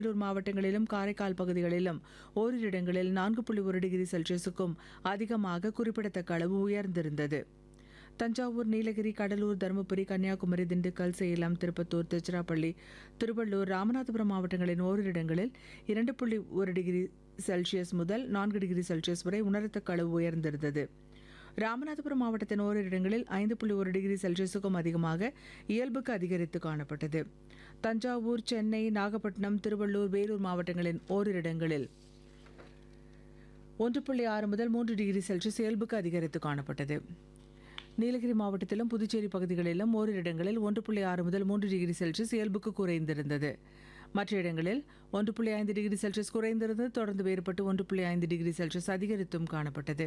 வேலூர் மாவட்டங்களிலும் காரைக்கால் பகுதிகளிலும் ஓரிரு இடங்களில் நான்கு புள்ளி ஒரு டிகிரி செல்சியஸுக்கும் அதிகமாக குறிப்பிடத்தக்க அளவு உயர்ந்திருந்தது தஞ்சாவூர் நீலகிரி கடலூர் தருமபுரி கன்னியாகுமரி திண்டுக்கல் சேலம் திருப்பத்தூர் திருச்சிராப்பள்ளி திருவள்ளூர் ராமநாதபுரம் மாவட்டங்களின் ஓரிரு இடங்களில் இரண்டு புள்ளி ஒரு டிகிரி செல்சியஸ் முதல் நான்கு டிகிரி செல்சியஸ் வரை உணரத்தக்க அளவு உயர்ந்திருந்தது ராமநாதபுரம் மாவட்டத்தின் ஓரிரு இடங்களில் ஐந்து புள்ளி ஒரு டிகிரி செல்சியஸுக்கும் அதிகமாக இயல்புக்கு அதிகரித்து காணப்பட்டது தஞ்சாவூர் சென்னை நாகப்பட்டினம் திருவள்ளூர் வேலூர் மாவட்டங்களின் ஓரிரு இடங்களில் ஒன்று புள்ளி ஆறு முதல் மூன்று டிகிரி செல்சியஸ் இயல்புக்கு அதிகரித்து காணப்பட்டது நீலகிரி மாவட்டத்திலும் புதுச்சேரி பகுதிகளிலும் ஓரிரு இடங்களில் ஒன்று புள்ளி ஆறு முதல் மூன்று டிகிரி செல்சியஸ் இயல்புக்கு குறைந்திருந்தது மற்ற இடங்களில் ஒன்று புள்ளி ஐந்து டிகிரி செல்சியஸ் குறைந்திருந்தது தொடர்ந்து வேறுபட்டு ஒன்று புள்ளி ஐந்து டிகிரி செல்சியஸ் அதிகரித்தும் காணப்பட்டது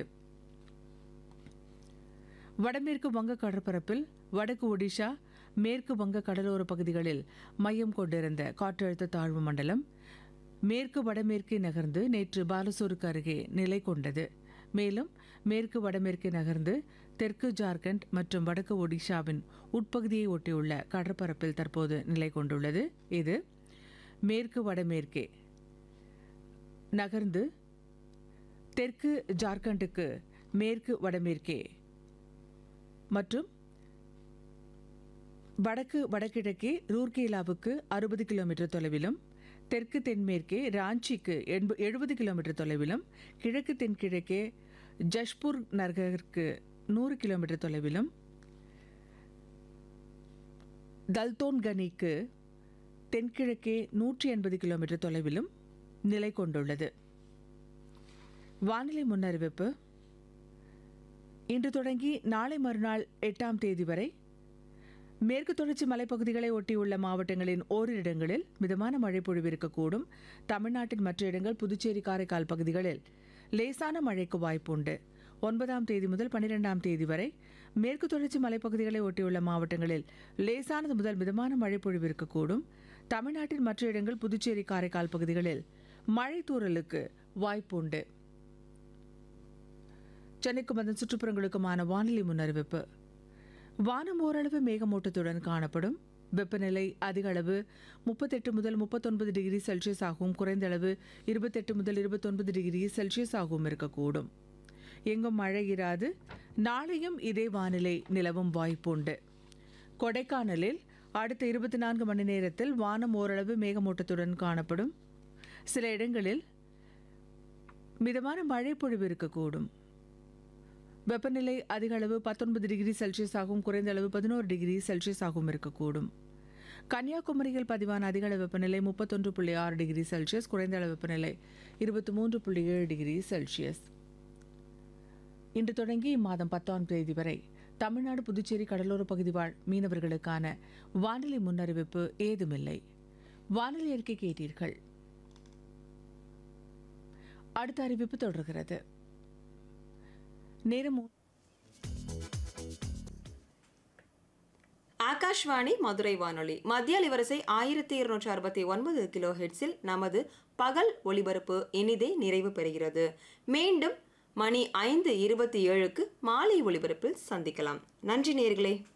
வடமேற்கு வங்க கடற்பரப்பில் வடக்கு ஒடிஷா மேற்கு வங்க கடலோர பகுதிகளில் மையம் கொண்டிருந்த காற்றழுத்த தாழ்வு மண்டலம் மேற்கு வடமேற்கே நகர்ந்து நேற்று பாலசூருக்கு அருகே நிலை கொண்டது மேலும் மேற்கு வடமேற்கே நகர்ந்து தெற்கு ஜார்க்கண்ட் மற்றும் வடக்கு ஒடிஷாவின் உட்பகுதியை ஒட்டியுள்ள கடற்பரப்பில் தற்போது நிலை கொண்டுள்ளது இது மேற்கு வடமேற்கே நகர்ந்து தெற்கு ஜார்க்கண்டுக்கு மேற்கு வடமேற்கே மற்றும் வடக்கு வடகிழக்கே ரூர்கேலாவுக்கு அறுபது கிலோமீட்டர் தொலைவிலும் தெற்கு தென்மேற்கே ராஞ்சிக்கு எண்ப எழுபது கிலோமீட்டர் தொலைவிலும் கிழக்கு தென்கிழக்கே ஜஷ்பூர் நகருக்கு நூறு கிலோமீட்டர் தொலைவிலும் தல்தோன்கனிக்கு தென்கிழக்கே நூற்றி எண்பது கிலோமீட்டர் தொலைவிலும் நிலை கொண்டுள்ளது வானிலை முன்னறிவிப்பு இன்று தொடங்கி நாளை மறுநாள் எட்டாம் தேதி வரை மேற்கு தொடர்ச்சி மலைப்பகுதிகளை ஒட்டியுள்ள மாவட்டங்களின் ஓரிரு இடங்களில் மிதமான மழை பொழிவு இருக்கக்கூடும் தமிழ்நாட்டின் மற்ற இடங்கள் புதுச்சேரி காரைக்கால் பகுதிகளில் லேசான மழைக்கு வாய்ப்புண்டு ஒன்பதாம் தேதி முதல் பன்னிரெண்டாம் தேதி வரை மேற்கு தொடர்ச்சி மலைப்பகுதிகளை ஒட்டியுள்ள மாவட்டங்களில் லேசானது முதல் மிதமான மழை பொழிவு இருக்கக்கூடும் தமிழ்நாட்டின் மற்ற இடங்கள் புதுச்சேரி காரைக்கால் பகுதிகளில் மழை தூறலுக்கு வாய்ப்புண்டு சென்னைக்கும் அதன் சுற்றுப்புறங்களுக்குமான வானிலை முன்னறிவிப்பு வானம் ஓரளவு மேகமூட்டத்துடன் காணப்படும் வெப்பநிலை அதிக அளவு முப்பத்தெட்டு முதல் முப்பத்தொன்பது டிகிரி செல்சியஸ் ஆகவும் குறைந்த அளவு இருபத்தெட்டு முதல் இருபத்தொன்பது டிகிரி செல்சியஸ் ஆகவும் இருக்கக்கூடும் எங்கும் மழை இராது நாளையும் இதே வானிலை நிலவும் வாய்ப்புண்டு கொடைக்கானலில் அடுத்த இருபத்தி நான்கு மணி நேரத்தில் வானம் ஓரளவு மேகமூட்டத்துடன் காணப்படும் சில இடங்களில் மிதமான மழை பொழிவு இருக்கக்கூடும் வெப்பநிலை அதிக அளவு பத்தொன்பது டிகிரி செல்சியஸ் ஆகவும் குறைந்த அளவு பதினோரு டிகிரி செல்சியஸ் ஆகவும் இருக்கக்கூடும் கன்னியாகுமரியில் பதிவான அதிக அளவு வெப்பநிலை முப்பத்தொன்று புள்ளி ஆறு டிகிரி செல்சியஸ் குறைந்த அளவு வெப்பநிலை இருபத்தி மூன்று புள்ளி ஏழு டிகிரி செல்சியஸ் இன்று தொடங்கி இம்மாதம் பத்தாம் தேதி வரை தமிழ்நாடு புதுச்சேரி கடலோர பகுதி வாழ் மீனவர்களுக்கான வானிலை முன்னறிவிப்பு ஏதுமில்லை வானிலை அறிக்கை கேட்டீர்கள் அடுத்த அறிவிப்பு தொடர்கிறது நேரம் மூ- ஆகாஷ்வாணி மதுரை வானொலி மத்திய அலைவரிசை ஆயிரத்தி இருநூற்றி அறுபத்தி ஒன்பது கிலோ ஹெட்ஸில் நமது பகல் ஒளிபரப்பு இனிதே நிறைவு பெறுகிறது மீண்டும் மணி ஐந்து இருபத்தி ஏழுக்கு மாலை ஒளிபரப்பில் சந்திக்கலாம் நன்றி நேர்களே